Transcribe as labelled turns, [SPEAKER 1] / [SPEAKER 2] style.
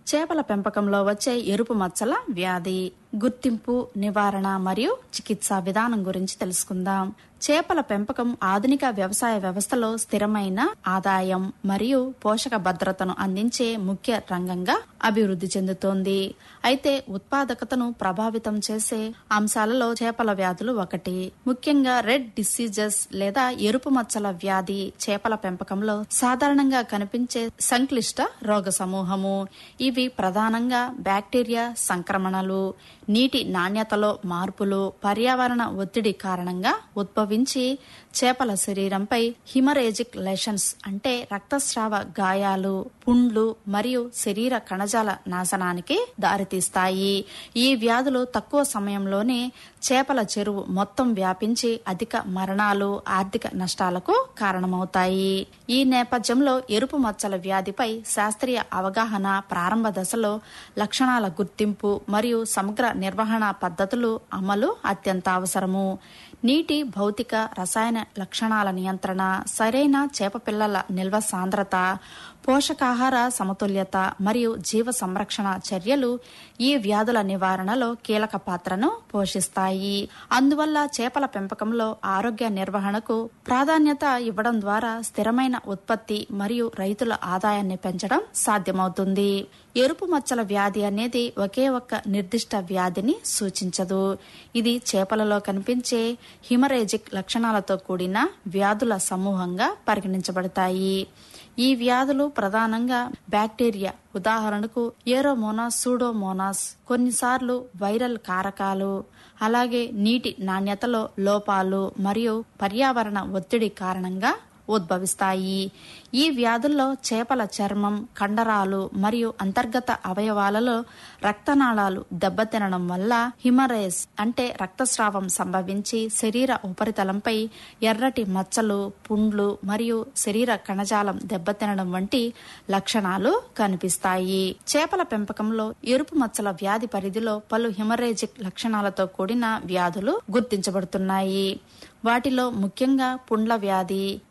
[SPEAKER 1] చేపల పెంపకంలో వచ్చే ఎరుపు మచ్చల వ్యాధి గుర్తింపు నివారణ మరియు చికిత్సా విధానం గురించి తెలుసుకుందాం చేపల పెంపకం ఆధునిక వ్యవసాయ వ్యవస్థలో స్థిరమైన ఆదాయం మరియు పోషక భద్రతను అందించే ముఖ్య రంగంగా అభివృద్ధి చెందుతోంది అయితే ఉత్పాదకతను ప్రభావితం చేసే అంశాలలో చేపల వ్యాధులు ఒకటి ముఖ్యంగా రెడ్ డిసీజెస్ లేదా ఎరుపు మచ్చల వ్యాధి చేపల పెంపకంలో సాధారణంగా కనిపించే సంక్లిష్ట రోగ సమూహము ఇవి ప్రధానంగా బ్యాక్టీరియా సంక్రమణలు నీటి నాణ్యతలో మార్పులు పర్యావరణ ఒత్తిడి కారణంగా ఉద్భవించి చేపల శరీరంపై హిమరేజిక్ లెషన్స్ అంటే రక్తస్రావ గాయాలు పుండ్లు మరియు శరీర కణజాల నాశనానికి దారితీస్తాయి ఈ వ్యాధులు తక్కువ సమయంలోనే చేపల చెరువు మొత్తం వ్యాపించి అధిక మరణాలు ఆర్థిక నష్టాలకు కారణమవుతాయి ఈ నేపథ్యంలో ఎరుపు మచ్చల వ్యాధిపై శాస్త్రీయ అవగాహన ప్రారంభ దశలో లక్షణాల గుర్తింపు మరియు సమగ్ర నిర్వహణ పద్ధతులు అమలు అత్యంత అవసరము నీటి భౌతిక రసాయన లక్షణాల నియంత్రణ సరైన చేప పిల్లల నిల్వ సాంద్రత పోషకాహార సమతుల్యత మరియు జీవ సంరక్షణ చర్యలు ఈ వ్యాధుల నివారణలో కీలక పాత్రను పోషిస్తాయి అందువల్ల చేపల పెంపకంలో ఆరోగ్య నిర్వహణకు ప్రాధాన్యత ఇవ్వడం ద్వారా స్థిరమైన ఉత్పత్తి మరియు రైతుల ఆదాయాన్ని పెంచడం సాధ్యమవుతుంది ఎరుపు మచ్చల వ్యాధి అనేది ఒకే ఒక్క నిర్దిష్ట వ్యాధిని సూచించదు ఇది చేపలలో కనిపించే హిమరేజిక్ లక్షణాలతో కూడిన వ్యాధుల సమూహంగా పరిగణించబడతాయి ఈ వ్యాధులు ప్రధానంగా బ్యాక్టీరియా ఉదాహరణకు ఏరోమోనాస్ సూడోమోనాస్ కొన్నిసార్లు వైరల్ కారకాలు అలాగే నీటి నాణ్యతలో లోపాలు మరియు పర్యావరణ ఒత్తిడి కారణంగా ఉద్భవిస్తాయి ఈ వ్యాధుల్లో చేపల చర్మం కండరాలు మరియు అంతర్గత అవయవాలలో రక్తనాళాలు దెబ్బతినడం వల్ల హిమరేస్ అంటే రక్తస్రావం సంభవించి శరీర ఉపరితలంపై ఎర్రటి మచ్చలు పుండ్లు మరియు శరీర కణజాలం దెబ్బతినడం వంటి లక్షణాలు కనిపిస్తాయి చేపల పెంపకంలో ఎరుపు మచ్చల వ్యాధి పరిధిలో పలు హిమరేజిక్ లక్షణాలతో కూడిన వ్యాధులు గుర్తించబడుతున్నాయి వాటిలో ముఖ్యంగా పుండ్ల వ్యాధి